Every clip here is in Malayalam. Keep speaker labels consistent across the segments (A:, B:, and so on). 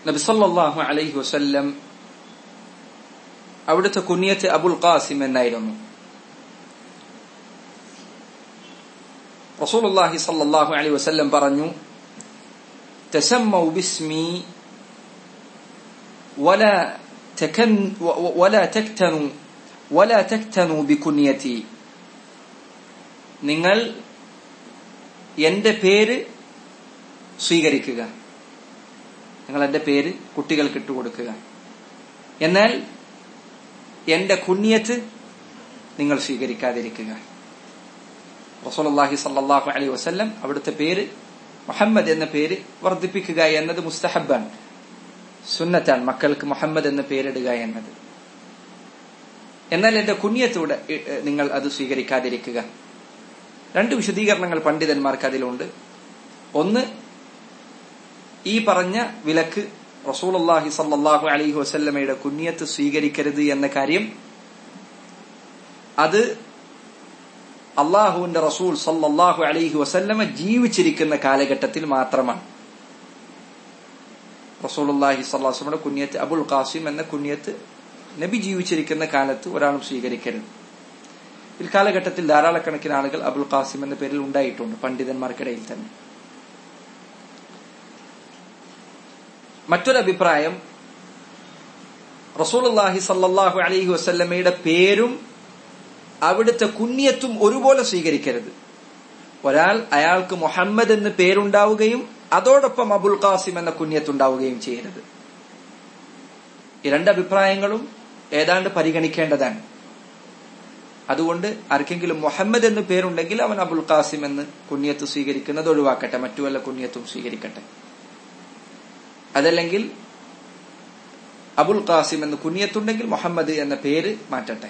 A: നബിസല്ലാഹു അലൈഹി വസല്ലം അവിടുത്തെ കുഞ്ഞത്ത് അബുൽ ഖാസിം എന്നായിരുന്നു റസൂലുള്ളാഹി സല്ലല്ലാഹു അലൈഹി വസല്ലം പറഞ്ഞു തസമ്മൗ ബിസ്മി ولا تكن ولا تكتنوا ولا تكتنوا بكنيتي നിങ്ങൾ എന്റെ പേര് സ്വീകരിക്കുക നിങ്ങൾ എന്റെ പേര് കുട്ടികൾക്ക് ഇട്ടുകൊടുക്കുക എന്നാൽ എന്റെ കുഞ്ഞത്ത് നിങ്ങൾ സ്വീകരിക്കാതിരിക്കുക റസൂലുള്ളാഹി സല്ലല്ലാഹു അലൈഹി വസല്ലം അവിടുത്തെ പേര് മുഹമ്മദ് എന്ന പേര് വർദ്ധിപ്പിക്കുക എന്നത് മുസ്തഹബാണ് സുന്നത്താണ് മക്കൾക്ക് മുഹമ്മദ് എന്ന പേരിടുക എന്നത് എന്നാൽ എന്റെ കുഞ്ഞത്തോട് നിങ്ങൾ അത് സ്വീകരിക്കാതിരിക്കുക രണ്ട് വിശദീകരണങ്ങൾ പണ്ഡിതന്മാർക്ക് അതിലുണ്ട് ഒന്ന് ഈ പറഞ്ഞ വിലക്ക് റസൂലുള്ളാഹി സല്ലല്ലാഹു അലൈഹി വസല്ലമയുടെ കുഞ്ഞത്ത് സ്വീകരിക്കരുത് എന്ന കാര്യം അത് അള്ളാഹുവിന്റെ റസൂൽ സല്ലല്ലാഹു അലൈഹി വസല്ലമ ജീവിച്ചിരിക്കുന്ന കാലഘട്ടത്തിൽ മാത്രമാണ് റസൂലുള്ളാഹി സ്വല്ലാസ്ലമയുടെ കുഞ്ഞത്ത് അബുൽ ഖാസിം എന്ന കുഞ്ഞത്ത് നബി ജീവിച്ചിരിക്കുന്ന കാലത്ത് ഒരാളും സ്വീകരിക്കരുത് പിൽക്കാലഘട്ടത്തിൽ ധാരാളക്കണക്കിന് ആളുകൾ അബുൽ ഖാസിം എന്ന പേരിൽ ഉണ്ടായിട്ടുണ്ട് പണ്ഡിതന്മാർക്കിടയിൽ തന്നെ മറ്റൊരു അഭിപ്രായം റസൂലുള്ളാഹി സല്ലല്ലാഹു അലൈഹി വസല്ലമയുടെ പേരും അവിടുത്തെ കുഞ്ഞത്തും ഒരുപോലെ സ്വീകരിക്കരുത് ഒരാൾ അയാൾക്ക് മുഹമ്മദ് എന്ന് പേരുണ്ടാവുകയും അതോടൊപ്പം അബുൽ ഖാസിം എന്ന കുഞ്ഞത്തുണ്ടാവുകയും ചെയ്യരുത് ഈ രണ്ട് അഭിപ്രായങ്ങളും ഏതാണ്ട് പരിഗണിക്കേണ്ടതാണ് അതുകൊണ്ട് ആർക്കെങ്കിലും മുഹമ്മദ് എന്ന് പേരുണ്ടെങ്കിൽ അവൻ അബുൽ ഖാസിം എന്ന് കുഞ്ഞത്ത് സ്വീകരിക്കുന്നത് ഒഴിവാക്കട്ടെ മറ്റു വല്ല കുഞ്ഞത്തും സ്വീകരിക്കട്ടെ അതല്ലെങ്കിൽ അബുൽ ഖാസിം എന്ന് കുഞ്ഞത്തുണ്ടെങ്കിൽ മുഹമ്മദ് എന്ന പേര് മാറ്റട്ടെ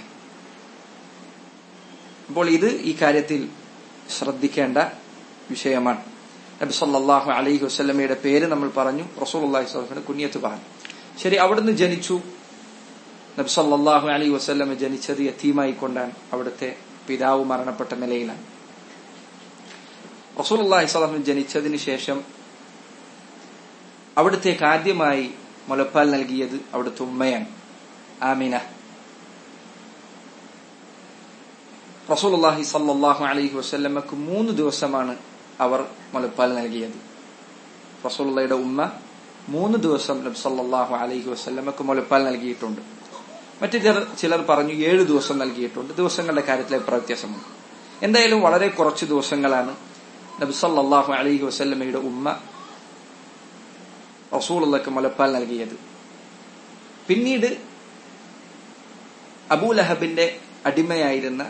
A: അപ്പോൾ ഇത് ഈ കാര്യത്തിൽ ശ്രദ്ധിക്കേണ്ട വിഷയമാണ് നബി സല്ലല്ലാഹു അലൈഹി വസല്ലമയുടെ പേര് നമ്മൾ പറഞ്ഞു റസൂലുള്ളാഹി സ്വല്ലല്ലാഹു കുഞ്ഞത്ത് പറഞ്ഞു ശരി അവിടുന്ന് ജനിച്ചു നബി സല്ലല്ലാഹു അലൈഹി വസല്ലമ ജനിച്ചത് യത്തീമായി കൊണ്ടാണ് അവിടുത്തെ പിതാവ് മരണപ്പെട്ട നിലയിലാണ് റസൂലുള്ളാഹി സ്വല്ലല്ലാഹു ജനിച്ചതിന് ശേഷം അവിടുത്തേക്ക് ആദ്യമായി മുലപ്പാൽ നൽകിയത് അവിടുത്തെ ഉമ്മയാണ് ആമിന റസൂലുള്ളാഹി സല്ലല്ലാഹു അലൈഹി വസല്ലമക്ക് മൂന്ന് ദിവസമാണ് അവർ മുലപ്പാൽ നൽകിയത് റസൂലുള്ളയുടെ ഉമ്മ മൂന്ന് ദിവസം നബി സല്ലല്ലാഹു അലൈഹി വസല്ലമക്ക് മുലപ്പാൽ നൽകിയിട്ടുണ്ട് മറ്റു ചിലർ ചിലർ പറഞ്ഞു ഏഴ് ദിവസം നൽകിയിട്ടുണ്ട് ദിവസങ്ങളുടെ കാര്യത്തിൽ അഭിപ്രായ വ്യത്യാസമുണ്ട് എന്തായാലും വളരെ കുറച്ച് ദിവസങ്ങളാണ് നബി സല്ലല്ലാഹു അലൈഹി വസല്ലമയുടെ ഉമ്മ റസൂലുള്ളക്ക് മുലപ്പാൽ നൽകിയത് പിന്നീട് അബൂലഹബിന്റെ അടിമയായിരുന്ന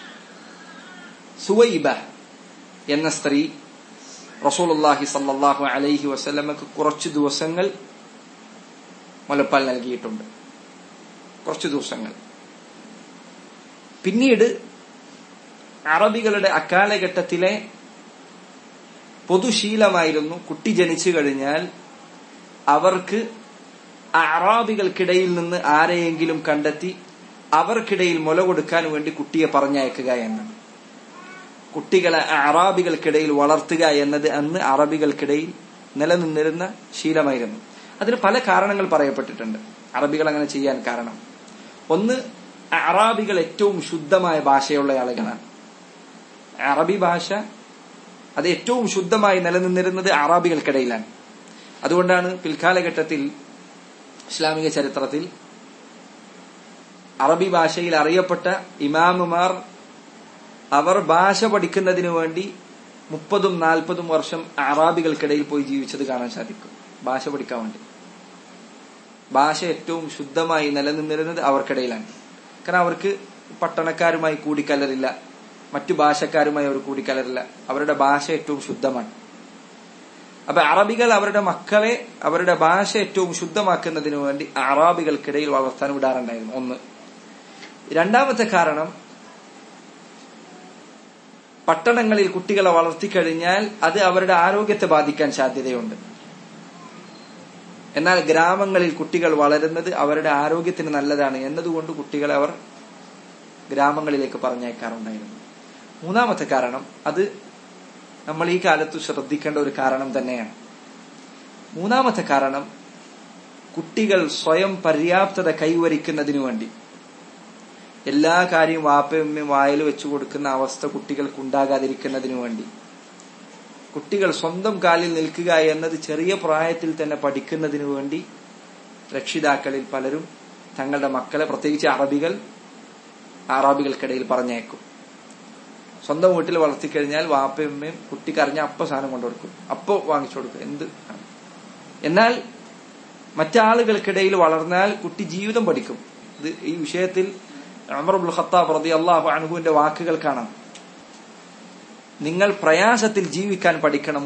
A: സുവൈബ എന്ന സ്ത്രീ റസൂലുള്ളാഹി സല്ലല്ലാഹു അലൈഹി വസല്ലമക്ക് കുറച്ച് ദിവസങ്ങൾ മുലപ്പാൽ നൽകിയിട്ടുണ്ട് കുറച്ച് ദിവസങ്ങൾ പിന്നീട് അറബികളുടെ അക്കാലഘട്ടത്തിലെ പൊതുശീലമായിരുന്നു കുട്ടി ജനിച്ചു കഴിഞ്ഞാൽ അവർക്ക് അറാബികൾക്കിടയിൽ നിന്ന് ആരെയെങ്കിലും കണ്ടെത്തി അവർക്കിടയിൽ മുല കൊടുക്കാൻ വേണ്ടി കുട്ടിയെ പറഞ്ഞയക്കുക എന്നാണ് കുട്ടികളെ അറാബികൾക്കിടയിൽ വളർത്തുക എന്നത് അന്ന് അറബികൾക്കിടയിൽ നിലനിന്നിരുന്ന ശീലമായിരുന്നു അതിന് പല കാരണങ്ങൾ പറയപ്പെട്ടിട്ടുണ്ട് അറബികൾ അങ്ങനെ ചെയ്യാൻ കാരണം ഒന്ന് അറാബികൾ ഏറ്റവും ശുദ്ധമായ ഭാഷയുള്ള ആളുകളാണ് അറബി ഭാഷ അത് ഏറ്റവും ശുദ്ധമായി നിലനിന്നിരുന്നത് അറാബികൾക്കിടയിലാണ് അതുകൊണ്ടാണ് പിൽക്കാലഘട്ടത്തിൽ ഇസ്ലാമിക ചരിത്രത്തിൽ അറബി ഭാഷയിൽ അറിയപ്പെട്ട ഇമാമുമാർ അവർ ഭാഷ പഠിക്കുന്നതിനു വേണ്ടി മുപ്പതും നാൽപ്പതും വർഷം അറാബികൾക്കിടയിൽ പോയി ജീവിച്ചത് കാണാൻ സാധിക്കും ഭാഷ പഠിക്കാൻ വേണ്ടി ഭാഷ ഏറ്റവും ശുദ്ധമായി നിലനിന്നിരുന്നത് അവർക്കിടയിലാണ് കാരണം അവർക്ക് പട്ടണക്കാരുമായി കൂടിക്കലരില്ല മറ്റു ഭാഷക്കാരുമായി അവർ കൂടിക്കലരില്ല അവരുടെ ഭാഷ ഏറ്റവും ശുദ്ധമാണ് അപ്പൊ അറബികൾ അവരുടെ മക്കളെ അവരുടെ ഭാഷ ഏറ്റവും ശുദ്ധമാക്കുന്നതിനു വേണ്ടി അറാബികൾക്കിടയിൽ വളർത്താൻ വിടാറുണ്ടായിരുന്നു ഒന്ന് രണ്ടാമത്തെ കാരണം പട്ടണങ്ങളിൽ കുട്ടികളെ വളർത്തിക്കഴിഞ്ഞാൽ അത് അവരുടെ ആരോഗ്യത്തെ ബാധിക്കാൻ സാധ്യതയുണ്ട് എന്നാൽ ഗ്രാമങ്ങളിൽ കുട്ടികൾ വളരുന്നത് അവരുടെ ആരോഗ്യത്തിന് നല്ലതാണ് എന്നതുകൊണ്ട് കുട്ടികളെ അവർ ഗ്രാമങ്ങളിലേക്ക് പറഞ്ഞയക്കാറുണ്ടായിരുന്നു മൂന്നാമത്തെ കാരണം അത് നമ്മൾ ഈ കാലത്ത് ശ്രദ്ധിക്കേണ്ട ഒരു കാരണം തന്നെയാണ് മൂന്നാമത്തെ കാരണം കുട്ടികൾ സ്വയം പര്യാപ്തത കൈവരിക്കുന്നതിനു വേണ്ടി എല്ലാ കാര്യവും വാപ്പയമ്മയും വായിൽ വെച്ചു കൊടുക്കുന്ന അവസ്ഥ കുട്ടികൾക്ക് ഉണ്ടാകാതിരിക്കുന്നതിനു വേണ്ടി കുട്ടികൾ സ്വന്തം കാലിൽ നിൽക്കുക എന്നത് ചെറിയ പ്രായത്തിൽ തന്നെ പഠിക്കുന്നതിനു വേണ്ടി രക്ഷിതാക്കളിൽ പലരും തങ്ങളുടെ മക്കളെ പ്രത്യേകിച്ച് അറബികൾ അറാബികൾക്കിടയിൽ പറഞ്ഞേക്കും സ്വന്തം വീട്ടിൽ വളർത്തിക്കഴിഞ്ഞാൽ വാപ്പയമ്മയും കുട്ടിക്ക് അറിഞ്ഞ അപ്പ സാധനം കൊണ്ടുകൊടുക്കും അപ്പോ വാങ്ങിച്ചു കൊടുക്കും എന്ത് എന്നാൽ മറ്റാളുകൾക്കിടയിൽ വളർന്നാൽ കുട്ടി ജീവിതം പഠിക്കും ഇത് ഈ വിഷയത്തിൽ അമറുൽ ഖത്താബ് റതി അള്ളാഹു അണുഹുവിന്റെ വാക്കുകൾ കാണാം നിങ്ങൾ പ്രയാസത്തിൽ ജീവിക്കാൻ പഠിക്കണം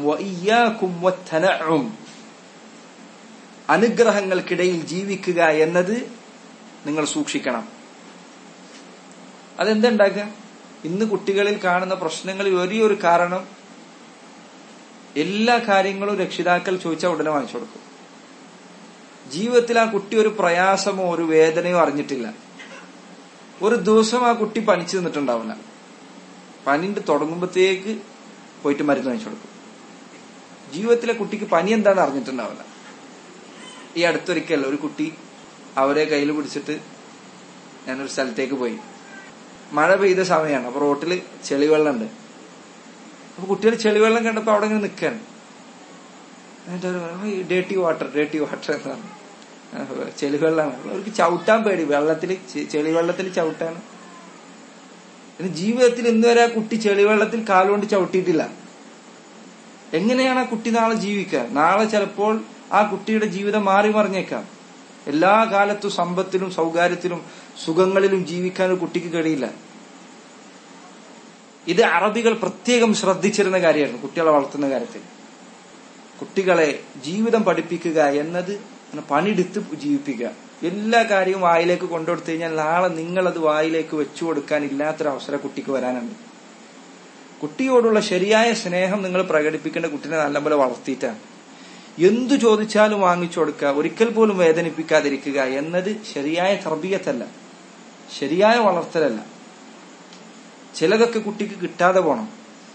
A: അനുഗ്രഹങ്ങൾക്കിടയിൽ ജീവിക്കുക എന്നത് നിങ്ങൾ സൂക്ഷിക്കണം അതെന്തുണ്ടാക്കുക ഇന്ന് കുട്ടികളിൽ കാണുന്ന പ്രശ്നങ്ങളിൽ ഒരേ ഒരു കാരണം എല്ലാ കാര്യങ്ങളും രക്ഷിതാക്കൾ ചോദിച്ചാൽ ഉടനെ വാങ്ങിച്ചു കൊടുക്കും ജീവിതത്തിൽ ആ കുട്ടി ഒരു പ്രയാസമോ ഒരു വേദനയോ അറിഞ്ഞിട്ടില്ല ഒരു ദിവസം ആ കുട്ടി പനിച്ചു നിന്നിട്ടുണ്ടാവില്ല പനിന്റെ തുടങ്ങുമ്പോഴത്തേക്ക് പോയിട്ട് മരുന്ന് വാങ്ങിച്ചു കൊടുക്കും ജീവിതത്തിലെ കുട്ടിക്ക് പനി എന്താണെന്ന് അറിഞ്ഞിട്ടുണ്ടാവില്ല ഈ അടുത്തൊരിക്കൽ ഒരു കുട്ടി അവരെ കയ്യിൽ പിടിച്ചിട്ട് ഞാനൊരു സ്ഥലത്തേക്ക് പോയി മഴ പെയ്ത സമയമാണ് അപ്പൊ റോട്ടിൽ ചെളിവെള്ളം ഉണ്ട് അപ്പൊ കുട്ടികൾ ചെളിവെള്ളം കണ്ടപ്പോ അവിടെ ഇങ്ങനെ നിൽക്കാണ് ഡേട്ടി വാട്ടർ ഡേട്ടി വാട്ടർ എന്നാണ് ചെളിവെള്ളമാണ് അവർക്ക് ചവിട്ടാൻ പേടി വെള്ളത്തിൽ ചെളിവെള്ളത്തിൽ ചവിട്ടാണ് ജീവിതത്തിൽ ഇന്ന് വരെ ആ കുട്ടി ചെളിവെള്ളത്തിൽ കാലുകൊണ്ട് ചവിട്ടിയിട്ടില്ല എങ്ങനെയാണ് ആ കുട്ടി നാളെ ജീവിക്കുക നാളെ ചിലപ്പോൾ ആ കുട്ടിയുടെ ജീവിതം മാറി മറിഞ്ഞേക്കാം എല്ലാ കാലത്തും സമ്പത്തിലും സൗകാര്യത്തിലും സുഖങ്ങളിലും ജീവിക്കാൻ ഒരു കുട്ടിക്ക് കഴിയില്ല ഇത് അറബികൾ പ്രത്യേകം ശ്രദ്ധിച്ചിരുന്ന കാര്യമായിരുന്നു കുട്ടികളെ വളർത്തുന്ന കാര്യത്തിൽ കുട്ടികളെ ജീവിതം പഠിപ്പിക്കുക എന്നത് പണിയെടുത്ത് ജീവിപ്പിക്കുക എല്ലാ കാര്യവും വായിലേക്ക് കൊണ്ടുകൊടുത്തു കഴിഞ്ഞാൽ നാളെ നിങ്ങളത് വായിലേക്ക് വെച്ചു കൊടുക്കാൻ ഇല്ലാത്തൊരവസരം കുട്ടിക്ക് വരാനുണ്ട് കുട്ടിയോടുള്ള ശരിയായ സ്നേഹം നിങ്ങൾ പ്രകടിപ്പിക്കേണ്ട കുട്ടിനെ നല്ലപോലെ വളർത്തിയിട്ടാണ് എന്തു ചോദിച്ചാലും വാങ്ങിച്ചു കൊടുക്കുക ഒരിക്കൽ പോലും വേദനിപ്പിക്കാതിരിക്കുക എന്നത് ശരിയായ തർബീയത്തല്ല ശരിയായ വളർത്തലല്ല ചിലതൊക്കെ കുട്ടിക്ക് കിട്ടാതെ പോണം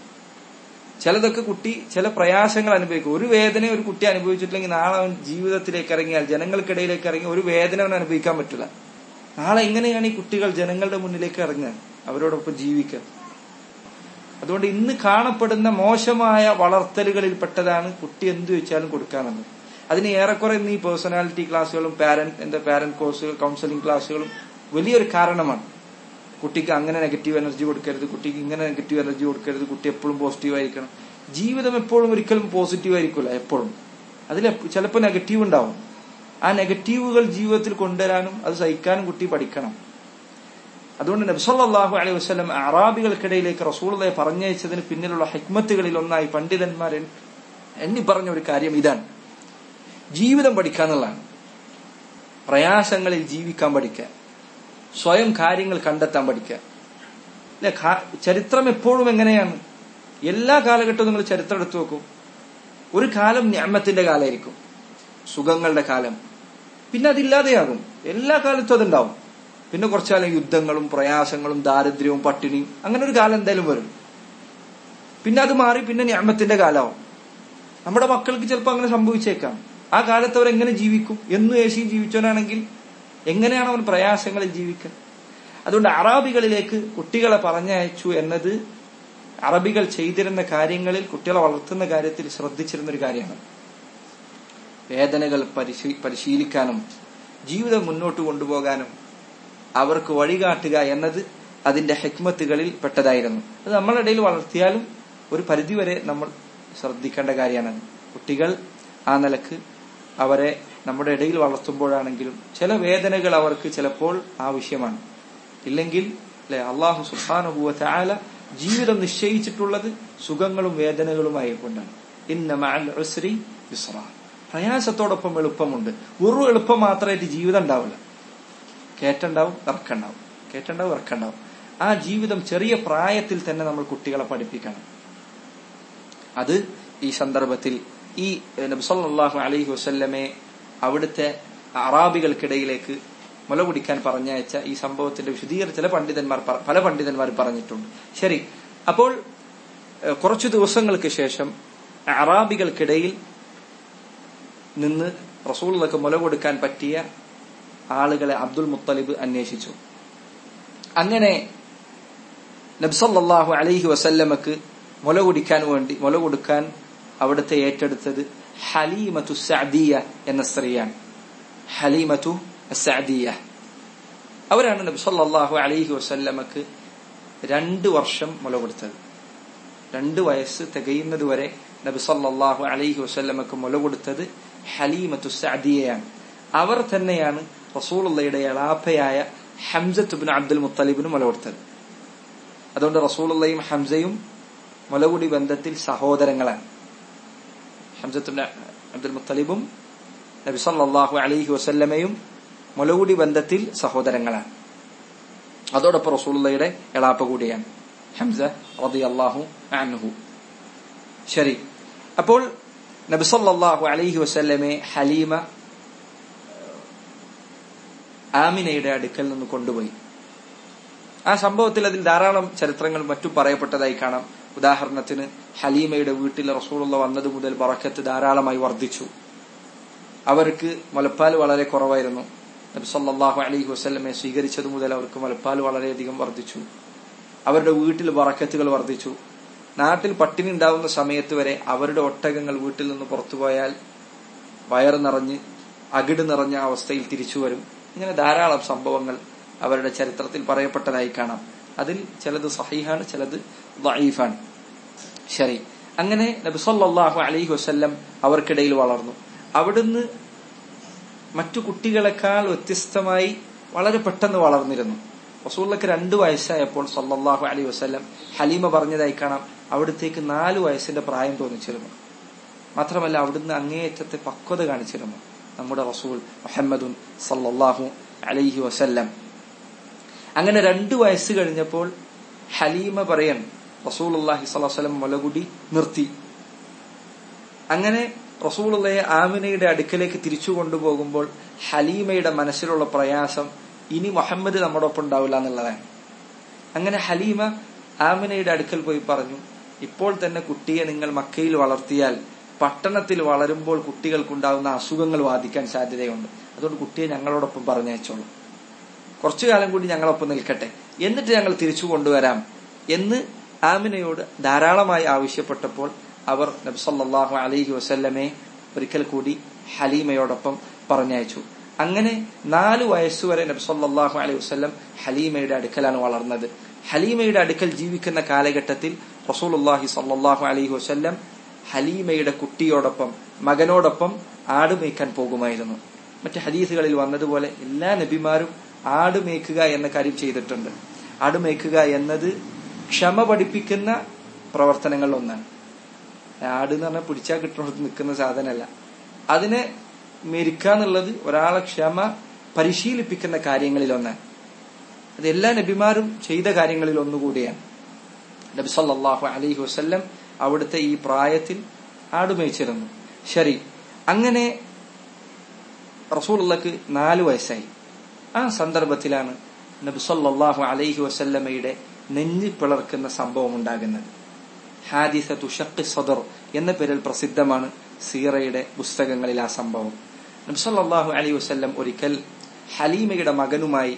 A: ചിലതൊക്കെ കുട്ടി ചില പ്രയാസങ്ങൾ അനുഭവിക്കും ഒരു വേദന ഒരു കുട്ടി അനുഭവിച്ചിട്ടില്ലെങ്കിൽ നാളെ അവൻ ജീവിതത്തിലേക്ക് ഇറങ്ങിയാൽ ജനങ്ങൾക്കിടയിലേക്ക് ഇറങ്ങി ഒരു വേദന അവൻ അനുഭവിക്കാൻ പറ്റില്ല നാളെ എങ്ങനെയാണ് ഈ കുട്ടികൾ ജനങ്ങളുടെ മുന്നിലേക്ക് ഇറങ്ങുക അവരോടൊപ്പം ജീവിക്കുക അതുകൊണ്ട് ഇന്ന് കാണപ്പെടുന്ന മോശമായ വളർത്തലുകളിൽപ്പെട്ടതാണ് കുട്ടി എന്ത് വെച്ചാലും കൊടുക്കാമെന്നത് അതിന് ഏറെക്കുറെ ഇന്ന് ഈ പേഴ്സണാലിറ്റി ക്ലാസ്സുകളും പാരന്റ് എന്താ പാരന്റ് കോഴ്സുകൾ കൗൺസിലിംഗ് ക്ലാസ്സുകളും വലിയൊരു കാരണമാണ് കുട്ടിക്ക് അങ്ങനെ നെഗറ്റീവ് എനർജി കൊടുക്കരുത് കുട്ടിക്ക് ഇങ്ങനെ നെഗറ്റീവ് എനർജി കൊടുക്കരുത് കുട്ടി എപ്പോഴും പോസിറ്റീവ് ആയിരിക്കണം ജീവിതം എപ്പോഴും ഒരിക്കലും പോസിറ്റീവ് ആയിരിക്കില്ല എപ്പോഴും അതിൽ ചിലപ്പോൾ നെഗറ്റീവ് ഉണ്ടാവും ആ നെഗറ്റീവുകൾ ജീവിതത്തിൽ കൊണ്ടുവരാനും അത് സഹിക്കാനും കുട്ടി പഠിക്കണം അതുകൊണ്ട് നബ്സല്ലാഹു അലൈഹി വസ്ലം അറാബികൾക്കിടയിലേക്ക് റസൂളെ പറഞ്ഞയച്ചതിന് പിന്നിലുള്ള ഹിക്മത്തുകളിൽ ഒന്നായി പണ്ഡിതന്മാർ എണ്ണി പറഞ്ഞ ഒരു കാര്യം ഇതാണ് ജീവിതം പഠിക്കാന്നുള്ളതാണ് പ്രയാസങ്ങളിൽ ജീവിക്കാൻ പഠിക്കുക സ്വയം കാര്യങ്ങൾ കണ്ടെത്താൻ പഠിക്കുക അല്ലെ ചരിത്രം എപ്പോഴും എങ്ങനെയാണ് എല്ലാ കാലഘട്ടവും നിങ്ങൾ ചരിത്രം എടുത്തു നോക്കൂ ഒരു കാലം ഞാമത്തിന്റെ കാലമായിരിക്കും സുഖങ്ങളുടെ കാലം പിന്നെ അതില്ലാതെയാകും എല്ലാ കാലത്തും അതുണ്ടാവും പിന്നെ കുറച്ചാലും യുദ്ധങ്ങളും പ്രയാസങ്ങളും ദാരിദ്ര്യവും പട്ടിണിയും അങ്ങനെ ഒരു കാലം എന്തായാലും വരും പിന്നെ അത് മാറി പിന്നെ ഞാമത്തിന്റെ കാലമാവും നമ്മുടെ മക്കൾക്ക് ചിലപ്പോൾ അങ്ങനെ സംഭവിച്ചേക്കാം ആ കാലത്ത് അവർ എങ്ങനെ ജീവിക്കും എന്നും ഏശി ജീവിച്ചവനാണെങ്കിൽ എങ്ങനെയാണ് അവൻ പ്രയാസങ്ങളിൽ ജീവിക്കുക അതുകൊണ്ട് അറാബികളിലേക്ക് കുട്ടികളെ പറഞ്ഞയച്ചു എന്നത് അറബികൾ ചെയ്തിരുന്ന കാര്യങ്ങളിൽ കുട്ടികളെ വളർത്തുന്ന കാര്യത്തിൽ ശ്രദ്ധിച്ചിരുന്ന ഒരു കാര്യമാണ് വേദനകൾ പരിശീ പരിശീലിക്കാനും ജീവിതം മുന്നോട്ട് കൊണ്ടുപോകാനും അവർക്ക് വഴികാട്ടുക എന്നത് അതിന്റെ ഹെക്മത്തുകളിൽ പെട്ടതായിരുന്നു അത് നമ്മളുടെ ഇടയിൽ വളർത്തിയാലും ഒരു പരിധിവരെ നമ്മൾ ശ്രദ്ധിക്കേണ്ട കാര്യമാണ് കുട്ടികൾ ആ നിലക്ക് അവരെ നമ്മുടെ ഇടയിൽ വളർത്തുമ്പോഴാണെങ്കിലും ചില വേദനകൾ അവർക്ക് ചിലപ്പോൾ ആവശ്യമാണ് ഇല്ലെങ്കിൽ അല്ലെ അള്ളാഹു സുഹാനുഭൂവ ചാല ജീവിതം നിശ്ചയിച്ചിട്ടുള്ളത് സുഖങ്ങളും വേദനകളുമായി കൊണ്ടാണ് ഇന്ന മഅൽ പ്രയാസത്തോടൊപ്പം എളുപ്പമുണ്ട് ഒരു എളുപ്പം മാത്രമായിട്ട് ജീവിതം ഉണ്ടാവില്ല കേറ്റുണ്ടാവും ഇറക്കുണ്ടാവും കേറ്റുണ്ടാവും ഇറക്കുണ്ടാവും ആ ജീവിതം ചെറിയ പ്രായത്തിൽ തന്നെ നമ്മൾ കുട്ടികളെ പഠിപ്പിക്കണം അത് ഈ സന്ദർഭത്തിൽ ഈ നബ്സല്ലാഹു അലൈഹി വസ്ല്ലമെ അവിടുത്തെ അറാബികൾക്കിടയിലേക്ക് മുല കുടിക്കാൻ പറഞ്ഞയച്ച ഈ സംഭവത്തിന്റെ വിശദീകരണ ചില പണ്ഡിതന്മാർ പല പണ്ഡിതന്മാർ പറഞ്ഞിട്ടുണ്ട് ശരി അപ്പോൾ കുറച്ചു ദിവസങ്ങൾക്ക് ശേഷം അറാബികൾക്കിടയിൽ നിന്ന് റസൂലുള്ളക്ക് മുല കൊടുക്കാൻ പറ്റിയ ആളുകളെ അബ്ദുൽ മുത്തലിബ് അന്വേഷിച്ചു അങ്ങനെ നബ്സല്ലാഹു അലൈഹി വസല്ലമക്ക് മുല കുടിക്കാൻ വേണ്ടി മുല കൊടുക്കാൻ അവിടുത്തെ ഏറ്റെടുത്തത് ഹലീമത്തു സഅദിയ എന്ന സ്ത്രീയാണ് ഹലീമത്തു സഅദിയ അവരാണ് നബി സല്ലല്ലാഹു അലൈഹി വസല്ലമക്ക് രണ്ട് വർഷം മുല കൊടുത്തത് രണ്ട് വയസ്സ് തികയുന്നത് വരെ നബി സല്ലല്ലാഹു അലൈഹി വസല്ലമക്ക് മുല കൊടുത്തത് ഹലീമത്തു സഅദിയയാണ് അവർ തന്നെയാണ് റസൂലുള്ളയുടെ എളാപ്പയായ ഹംസത്ത് ബിൻ അബ്ദുൽ മുത്തലിബിന് മുല കൊടുത്തത് അതുകൊണ്ട് റസൂലുള്ളയും ഹംസയും മുലകുടി ബന്ധത്തിൽ സഹോദരങ്ങളാണ് ഹംസത്ത് ബിൻ അബ്ദുൽ മുത്തലിബും നബി സല്ലല്ലാഹു അലൈഹി വസല്ലമയും മുലകുടി ബന്ധത്തിൽ സഹോദരങ്ങളാണ് അതോടൊപ്പം റസൂലുള്ളയുടെ എളാപ്പ കൂടിയാണ് ഹംസ റളിയല്ലാഹു അൻഹു ശരി അപ്പോൾ നബി സല്ലല്ലാഹു അലൈഹി വസല്ലമെ ഹലീമ ആമിനയുടെ അടുക്കൽ നിന്ന് കൊണ്ടുപോയി ആ സംഭവത്തിൽ അതിൽ ധാരാളം ചരിത്രങ്ങൾ മറ്റും പറയപ്പെട്ടതായി കാണാം ഉദാഹരണത്തിന് ഹലീമയുടെ വീട്ടിൽ റസൂലുള്ള വന്നത് മുതൽ ബറക്കത്ത് ധാരാളമായി വർദ്ധിച്ചു അവർക്ക് മുലപ്പാൽ വളരെ കുറവായിരുന്നു നബി സല്ലല്ലാഹു അലൈഹി വസല്ലമെ സ്വീകരിച്ചതു മുതൽ അവർക്ക് മുലപ്പാൽ വളരെയധികം വർദ്ധിച്ചു അവരുടെ വീട്ടിൽ ബറക്കത്തുകൾ വർദ്ധിച്ചു നാട്ടിൽ പട്ടിണി ഉണ്ടാവുന്ന സമയത്ത് വരെ അവരുടെ ഒട്ടകങ്ങൾ വീട്ടിൽ നിന്ന് പുറത്തുപോയാൽ വയറ് നിറഞ്ഞ് അകിട് നിറഞ്ഞ അവസ്ഥയിൽ തിരിച്ചു വരും ഇങ്ങനെ ധാരാളം സംഭവങ്ങൾ അവരുടെ ചരിത്രത്തിൽ പറയപ്പെട്ടതായി കാണാം അതിൽ ചിലത് സഹീഹാണ് ചിലത് ദഈഫാണ് ശരി അങ്ങനെ നബി സല്ലല്ലാഹു അലൈഹി വസല്ലം അവർക്കിടയിൽ വളർന്നു അവിടുന്ന് മറ്റു കുട്ടികളെക്കാൾ വ്യത്യസ്തമായി വളരെ പെട്ടെന്ന് വളർന്നിരുന്നു റസൂള്ളക്ക് രണ്ടു വയസ്സായപ്പോൾ സല്ലല്ലാഹു അലൈഹി വസല്ലം ഹലീമ പറഞ്ഞതായി കാണാം അവിടത്തേക്ക് നാലു വയസ്സിന്റെ പ്രായം തോന്നിച്ചിരുന്നു മാത്രമല്ല അവിടുന്ന് അങ്ങേയറ്റത്തെ പക്വത കാണിച്ചിരുന്നു നമ്മുടെ റസൂൽ മുഹമ്മദുൻ സല്ലല്ലാഹു അലൈഹി വസല്ലം അങ്ങനെ രണ്ടു വയസ്സ് കഴിഞ്ഞപ്പോൾ ഹലീമ പറയാൻ റസൂൽ അള്ളാഹി സ്വലം മുലകുടി നിർത്തി അങ്ങനെ റസൂലുള്ളയെ ആമിനയുടെ അടുക്കലേക്ക് തിരിച്ചു കൊണ്ടുപോകുമ്പോൾ ഹലീമയുടെ മനസ്സിലുള്ള പ്രയാസം ഇനി മുഹമ്മദ് നമ്മുടെ ഒപ്പം ഉണ്ടാവില്ല എന്നുള്ളതാണ് അങ്ങനെ ഹലീമ ആമിനയുടെ അടുക്കൽ പോയി പറഞ്ഞു ഇപ്പോൾ തന്നെ കുട്ടിയെ നിങ്ങൾ മക്കയിൽ വളർത്തിയാൽ പട്ടണത്തിൽ വളരുമ്പോൾ കുട്ടികൾക്കുണ്ടാകുന്ന അസുഖങ്ങൾ ബാധിക്കാൻ സാധ്യതയുണ്ട് അതുകൊണ്ട് കുട്ടിയെ ഞങ്ങളോടൊപ്പം പറഞ്ഞയച്ചോളൂ കുറച്ചു കാലം കൂടി ഞങ്ങളൊപ്പം നിൽക്കട്ടെ എന്നിട്ട് ഞങ്ങൾ തിരിച്ചു കൊണ്ടുവരാം എന്ന് ആമിനയോട് ധാരാളമായി ആവശ്യപ്പെട്ടപ്പോൾ അവർ നബ്സല്ലാഹു അലൈഹി വസല്ലമെ ഒരിക്കൽ കൂടി ഹലീമയോടൊപ്പം പറഞ്ഞയച്ചു അങ്ങനെ നാലു വയസ്സുവരെ നബ്സല്ലാഹു അലൈഹി വസ്ല്ലം ഹലീമയുടെ അടുക്കലാണ് വളർന്നത് ഹലീമയുടെ അടുക്കൽ ജീവിക്കുന്ന കാലഘട്ടത്തിൽ റസൂലുല്ലാഹി സല്ലാഹു അലൈഹി വസ്ല്ലം ഹലീമയുടെ കുട്ടിയോടൊപ്പം മകനോടൊപ്പം ആട് മേയ്ക്കാൻ പോകുമായിരുന്നു മറ്റ് ഹദീസുകളിൽ വന്നതുപോലെ എല്ലാ നബിമാരും ആട് മേയ്ക്കുക എന്ന കാര്യം ചെയ്തിട്ടുണ്ട് ആട് മേയ്ക്കുക എന്നത് ക്ഷമ പഠിപ്പിക്കുന്ന പ്രവർത്തനങ്ങളിൽ ഒന്നാണ് ആട് എന്ന് പറഞ്ഞാൽ പിടിച്ചാൽ കിട്ടുന്നിടത്ത് നിൽക്കുന്ന സാധനമല്ല അതിനെ മെരിക്കുക എന്നുള്ളത് ഒരാളെ ക്ഷമ പരിശീലിപ്പിക്കുന്ന കാര്യങ്ങളിൽ ഒന്നാണ് അത് എല്ലാ നബിമാരും ചെയ്ത കാര്യങ്ങളിൽ ഒന്നുകൂടിയാണ് നബി സല്ലാഹു അലൈഹി വസ്ല്ലം അവിടുത്തെ ഈ പ്രായത്തിൽ ആടുമേച്ചിരുന്നു ശരി അങ്ങനെ റസൂലുള്ളക്ക് നാലു വയസ്സായി ആ സന്ദർഭത്തിലാണ് നബി സല്ലാഹു അലൈഹി വസല്ലമയുടെ നെഞ്ഞി പിളർക്കുന്ന സംഭവം ഉണ്ടാകുന്നത് ഹാദിസ തുഷഖ് സദർ എന്ന പേരിൽ പ്രസിദ്ധമാണ് സീറയുടെ പുസ്തകങ്ങളിൽ ആ സംഭവം നബി സല്ലാഹു അലൈഹി വസല്ലം ഒരിക്കൽ ഹലീമയുടെ മകനുമായി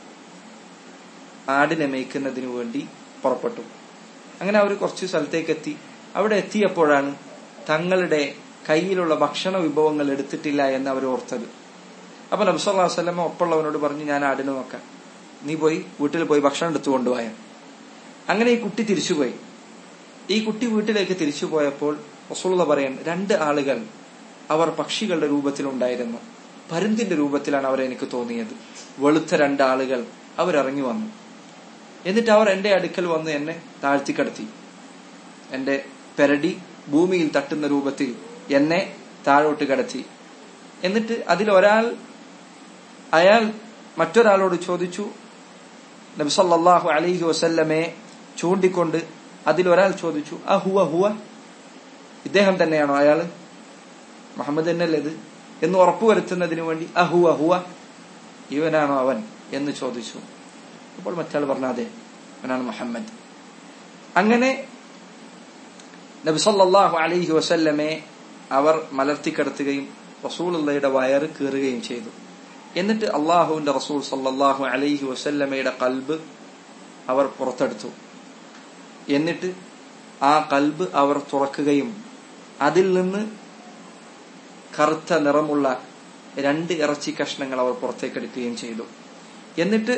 A: ആടിനെ മേയ്ക്കുന്നതിനു വേണ്ടി പുറപ്പെട്ടു അങ്ങനെ അവർ കുറച്ച് സ്ഥലത്തേക്ക് എത്തി അവിടെ എത്തിയപ്പോഴാണ് തങ്ങളുടെ കയ്യിലുള്ള ഭക്ഷണ വിഭവങ്ങൾ എടുത്തിട്ടില്ല എന്ന് അവർ ഓർത്തത് അപ്പൊ നബ്സല്ലാ വസ്ലമ ഒപ്പമുള്ളവനോട് പറഞ്ഞു ഞാൻ ആടിനെ നോക്കാം നീ പോയി വീട്ടിൽ പോയി ഭക്ഷണം എടുത്തു കൊണ്ടുപോയ അങ്ങനെ ഈ കുട്ടി തിരിച്ചുപോയി ഈ കുട്ടി വീട്ടിലേക്ക് തിരിച്ചു പോയപ്പോൾ റസൂള്ള പറയാൻ രണ്ട് ആളുകൾ അവർ പക്ഷികളുടെ രൂപത്തിലുണ്ടായിരുന്നു പരുന്തിന്റെ രൂപത്തിലാണ് അവർ എനിക്ക് തോന്നിയത് വെളുത്ത രണ്ട് ആളുകൾ അവരിറങ്ങി വന്നു എന്നിട്ട് അവർ എന്റെ അടുക്കൽ വന്ന് എന്നെ താഴ്ത്തിക്കടത്തി എന്റെ പെരടി ഭൂമിയിൽ തട്ടുന്ന രൂപത്തിൽ എന്നെ താഴോട്ട് കടത്തി എന്നിട്ട് അതിൽ ഒരാൾ അയാൾ മറ്റൊരാളോട് ചോദിച്ചു നബിസല്ലാഹു അലൈഹി വസല്ലമെ ചൂണ്ടിക്കൊണ്ട് അതിൽ ഒരാൾ ചോദിച്ചു ആ ഹുവ ഹുവ ഇദ്ദേഹം തന്നെയാണോ അയാള് മുഹമ്മദ് തന്നെയല്ലേ ഇത് എന്ന് ഉറപ്പുവരുത്തുന്നതിന് വേണ്ടി അഹുവ ഹുവ ഇവനാണോ അവൻ എന്ന് ചോദിച്ചു അപ്പോൾ മറ്റാൾ പറഞ്ഞ അതെ അവനാണ് മുഹമ്മദ് അങ്ങനെ നബി സല്ലല്ലാഹു അലൈഹി വസല്ലമെ അവർ മലർത്തിക്കിടത്തുകയും റസൂലുള്ളയുടെ വയറ് കീറുകയും ചെയ്തു എന്നിട്ട് അള്ളാഹുവിന്റെ റസൂൽ സല്ലാഹു അലൈഹി വസല്ലമയുടെ കൽബ് അവർ പുറത്തെടുത്തു എന്നിട്ട് ആ കൽബ് അവർ തുറക്കുകയും അതിൽ നിന്ന് കറുത്ത നിറമുള്ള രണ്ട് ഇറച്ചി കഷ്ണങ്ങൾ അവർ പുറത്തേക്കെടുക്കുകയും ചെയ്തു എന്നിട്ട്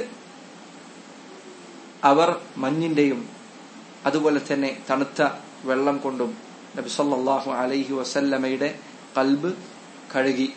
A: അവർ മഞ്ഞിന്റെയും അതുപോലെ തന്നെ തണുത്ത വെള്ളം കൊണ്ടും നബി സല്ലല്ലാഹു അലൈഹി വസല്ലമയുടെ കൽബ് കഴുകി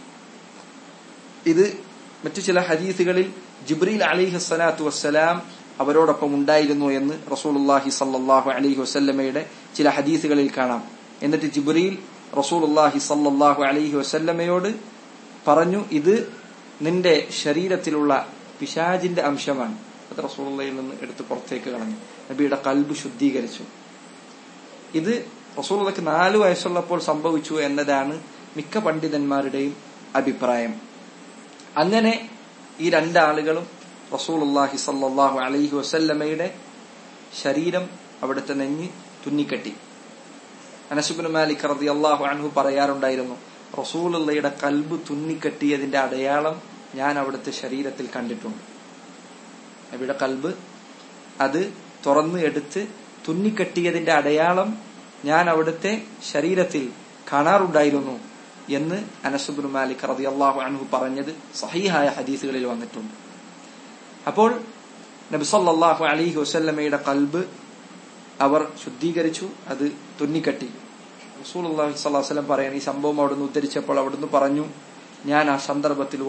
A: ഇത് മറ്റു ചില ഹദീസുകളിൽ ജിബ്രീൽ അലിഹി സ്വലാത്തു വസ്സലാം അവരോടൊപ്പം ഉണ്ടായിരുന്നു എന്ന് റസൂലുല്ലാഹി സല്ലാഹു അലൈഹി വസല്ലമയുടെ ചില ഹദീസുകളിൽ കാണാം എന്നിട്ട് ജിബ്രീൽ റസൂലുല്ലാഹി സല്ലാഹു അലൈഹി വസല്ലമയോട് പറഞ്ഞു ഇത് നിന്റെ ശരീരത്തിലുള്ള പിശാജിന്റെ അംശമാണ് അത് റസൂലുള്ളയിൽ നിന്ന് എടുത്ത് പുറത്തേക്ക് കളഞ്ഞു നബിയുടെ കൽബ് ശുദ്ധീകരിച്ചു ഇത് റസൂലുള്ളക്ക് നാല് വയസ്സുള്ളപ്പോൾ സംഭവിച്ചു എന്നതാണ് മിക്ക പണ്ഡിതന്മാരുടെയും അഭിപ്രായം അങ്ങനെ ഈ രണ്ടാളുകളും റസൂലുള്ളാഹി സല്ലല്ലാഹു അലൈഹി വസല്ലമയുടെ ശരീരം അവിടുത്തെ നെഞ്ഞ് തുന്നിക്കെട്ടി അനസുബിന് മാലിക് റളിയല്ലാഹു അൻഹു പറയാറുണ്ടായിരുന്നു റസൂലുള്ളയുടെ കൽബ് തുന്നിക്കെട്ടിയതിന്റെ അടയാളം ഞാൻ അവിടുത്തെ ശരീരത്തിൽ കണ്ടിട്ടുണ്ട് നബിയുടെ കൽബ് അത് തുറന്ന് എടുത്ത് തുന്നിക്കെട്ടിയതിന്റെ അടയാളം ഞാൻ അവിടുത്തെ ശരീരത്തിൽ കാണാറുണ്ടായിരുന്നു എന്ന് അനസുബിന് മാലിക് റതി അള്ളാഹു അൻഹു പറഞ്ഞത് സഹീഹായ ഹദീസുകളിൽ വന്നിട്ടുണ്ട് അപ്പോൾ നബിസല്ലാഹു അലിഹി വസല്ലമയുടെ കൽബ് അവർ ശുദ്ധീകരിച്ചു അത് തുന്നിക്കെട്ടി റസൂൽ അള്ളാഹി സ്വല്ലാസ്ലം പറയാൻ ഈ സംഭവം അവിടുന്ന് ഉദ്ധരിച്ചപ്പോൾ അവിടുന്ന് പറഞ്ഞു ഞാൻ ആ സന്ദർഭത്തിൽ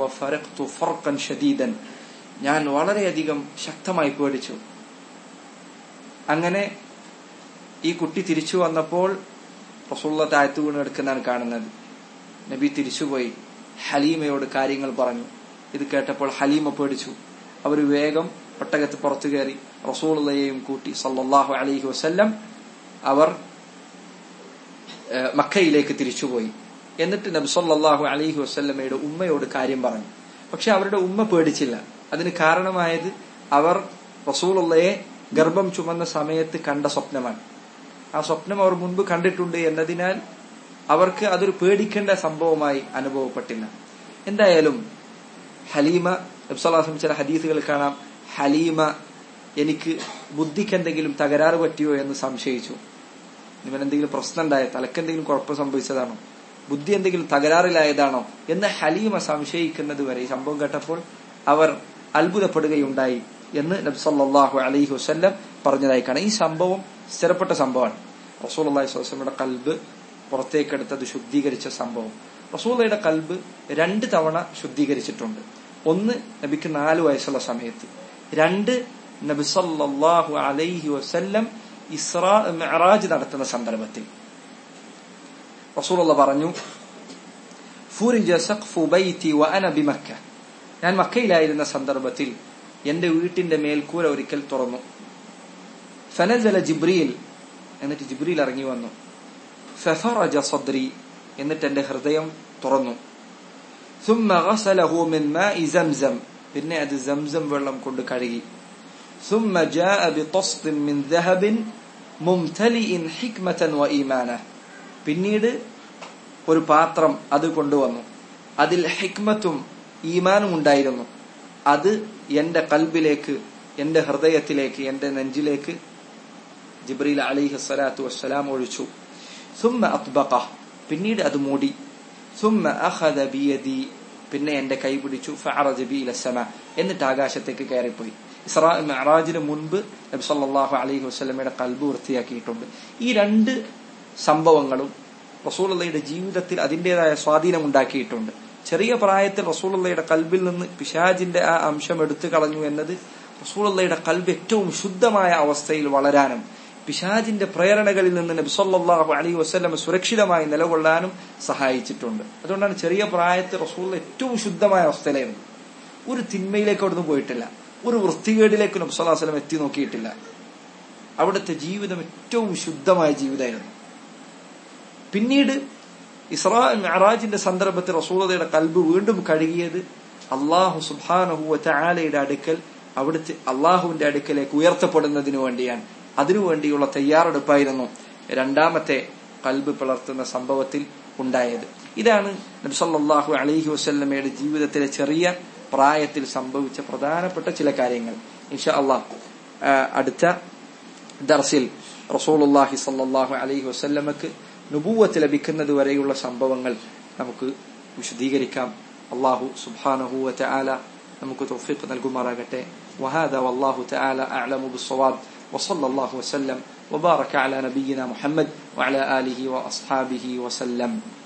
A: ഷദീദൻ ഞാൻ വളരെയധികം ശക്തമായി പേടിച്ചു അങ്ങനെ ഈ കുട്ടി തിരിച്ചു വന്നപ്പോൾ റസൂള്ള താഴ്ത്തു വീണ് എടുക്കുന്നതാണ് കാണുന്നത് നബി തിരിച്ചുപോയി ഹലീമയോട് കാര്യങ്ങൾ പറഞ്ഞു ഇത് കേട്ടപ്പോൾ ഹലീമ പേടിച്ചു അവർ വേഗം ഒട്ടകത്ത് പുറത്തു കയറി റസൂളയെയും കൂട്ടി സല്ലാഹു അലൈഹി വസല്ലം അവർ മക്കയിലേക്ക് തിരിച്ചുപോയി എന്നിട്ട് നബി സല്ലാഹു അലൈഹി വസല്ലമയുടെ ഉമ്മയോട് കാര്യം പറഞ്ഞു പക്ഷെ അവരുടെ ഉമ്മ പേടിച്ചില്ല അതിന് കാരണമായത് അവർ റസൂലുള്ളയെ ഗർഭം ചുമന്ന സമയത്ത് കണ്ട സ്വപ്നമാണ് ആ സ്വപ്നം അവർ മുൻപ് കണ്ടിട്ടുണ്ട് എന്നതിനാൽ അവർക്ക് അതൊരു പേടിക്കേണ്ട സംഭവമായി അനുഭവപ്പെട്ടില്ല എന്തായാലും ഹലീമ നബ്സലാസം ചില ഹദീസുകൾ കാണാം ഹലീമ എനിക്ക് ബുദ്ധിക്ക് എന്തെങ്കിലും തകരാറ് പറ്റിയോ എന്ന് സംശയിച്ചു ഇവൻ എന്തെങ്കിലും പ്രശ്നം ഉണ്ടായ തലക്കെന്തെങ്കിലും കുഴപ്പം സംഭവിച്ചതാണോ ബുദ്ധി എന്തെങ്കിലും തകരാറിലായതാണോ എന്ന് ഹലീമ സംശയിക്കുന്നത് വരെ ഈ സംഭവം കേട്ടപ്പോൾ അവർ അത്ഭുതപ്പെടുകയുണ്ടായി എന്ന് നബ്സല്ലാഹു അലൈഹി വസ്ല്ലം പറഞ്ഞതായി കാണാം ഈ സംഭവം സ്ഥിരപ്പെട്ട സംഭവമാണ് റസൂൽ അള്ളാഹി വസ്ലമയുടെ കൽബ് പുറത്തേക്കെടുത്തത് ശുദ്ധീകരിച്ച സംഭവം റസൂലയുടെ കൽബ് രണ്ട് തവണ ശുദ്ധീകരിച്ചിട്ടുണ്ട് ഒന്ന് നബിക്ക് നാല് വയസ്സുള്ള സമയത്ത് രണ്ട് നബി സല്ലല്ലാഹു അലൈഹി വസല്ലം ഇസ്രാ മെഹറാജ് നടത്തുന്ന സന്ദർഭത്തിൽ റസൂലുള്ള പറഞ്ഞു ഫൂരിജ സഖ്ഫു ബൈതി വഅന ബിമക്ക ഞാൻ മക്കയിലായിരുന്ന സന്ദർഭത്തിൽ എന്റെ വീട്ടിന്റെ മേൽക്കൂര ഒരിക്കൽ തുറന്നു ഫനസല ജിബ്രീൽ എന്നിട്ട് ജിബ്രീൽ ഇറങ്ങി വന്നു ഫഫറജ സദ്രി എന്നിട്ട് എന്റെ ഹൃദയം തുറന്നു ثم غسله من ماء زمزم പിന്നെ അത് സംസം വെള്ളം കൊണ്ട് കഴുകി ثم جاء بطست من ذهب ممتلئ حكمة وإيمانة പിന്നീട് ഒരു പാത്രം അത് കൊണ്ടുവന്നു അതിൽ ഹിക്മത്തും ഈമാനും ഉണ്ടായിരുന്നു അത് എന്റെ കൽബിലേക്ക് എന്റെ ഹൃദയത്തിലേക്ക് എന്റെ നെഞ്ചിലേക്ക് ജിബ്രീൽ അലിഹി സ്വലാത്തു വസ്സലാം ഒഴിച്ചു സുമ്മ അത്ബഖ പിന്നീട് അത് മൂടി സുമ്മ അഖദ ബിയദി പിന്നെ എന്റെ കൈ പിടിച്ചു ഫഅറജ ബി ഇല സമ എന്നിട്ട് ആകാശത്തേക്ക് കയറിപ്പോയി ഇസ്രാ മെഹറാജിന് മുൻപ് നബി സല്ലല്ലാഹു അലൈഹി വസല്ലമയുടെ കൽബ് വൃത്തിയാക്കിയിട്ടുണ്ട് ഈ രണ്ട് സംഭവങ്ങളും റസൂലുള്ളയുടെ ജീവിതത്തിൽ അതിൻ്റെതായ സ്വാധീനം ഉണ്ടാക്കിയിട്ടുണ്ട് ചെറിയ പ്രായത്തിൽ റസൂലുള്ളയുടെ കൽബിൽ നിന്ന് പിശാജിന്റെ ആ അംശം എടുത്തു കളഞ്ഞു എന്നത് റസൂലുള്ളയുടെ കൽബ് ഏറ്റവും ശുദ്ധമായ അവസ്ഥയിൽ വളരാനും പിശാജിന്റെ പ്രേരണകളിൽ നിന്ന് നബിസല്ലാഹു അലൈഹി വസ്ലം സുരക്ഷിതമായി നിലകൊള്ളാനും സഹായിച്ചിട്ടുണ്ട് അതുകൊണ്ടാണ് ചെറിയ പ്രായത്തിൽ റസൂൽ ഏറ്റവും ശുദ്ധമായ അവസ്ഥയിലായിരുന്നു ഒരു തിന്മയിലേക്ക് അവിടുന്ന് പോയിട്ടില്ല ഒരു വൃത്തികേടിലേക്ക് നബ്സല്ലാ വസ്ലം എത്തി നോക്കിയിട്ടില്ല അവിടുത്തെ ജീവിതം ഏറ്റവും ശുദ്ധമായ ജീവിതമായിരുന്നു പിന്നീട് ഇസ്രാ മെഹറാജിന്റെ സന്ദർഭത്തിൽ റസൂലതയുടെ കൽബ് വീണ്ടും കഴുകിയത് അള്ളാഹു സുബാനഹുവ ആലയുടെ അടുക്കൽ അവിടുത്തെ അള്ളാഹുവിന്റെ അടുക്കലേക്ക് ഉയർത്തപ്പെടുന്നതിനു വേണ്ടിയാണ് അതിനുവേണ്ടിയുള്ള തയ്യാറെടുപ്പായിരുന്നു രണ്ടാമത്തെ കൽബ് പിളർത്തുന്ന സംഭവത്തിൽ ഉണ്ടായത് ഇതാണ് നബി സല്ലല്ലാഹു അലൈഹി വസല്ലമയുടെ ജീവിതത്തിലെ ചെറിയ പ്രായത്തിൽ സംഭവിച്ച പ്രധാനപ്പെട്ട ചില കാര്യങ്ങൾ ഇൻഷാ അള്ളാഹ് അടുത്ത ദർസിൽ റസൂലുള്ളാഹി സല്ലല്ലാഹു അലൈഹി വസല്ലമക്ക് നുബൂവത്ത് ലഭിക്കുന്നത് വരെയുള്ള സംഭവങ്ങൾ നമുക്ക് വിശദീകരിക്കാം അള്ളാഹു സുബ്ഹാനഹു വതആല നമുക്ക് തൗഫീഖ് നൽകുമാറാകട്ടെ وهذا والله تعالى أعلم بالصواب وصلى الله وسلم وبارك على نبينا محمد وعلى آله وأصحابه وسلم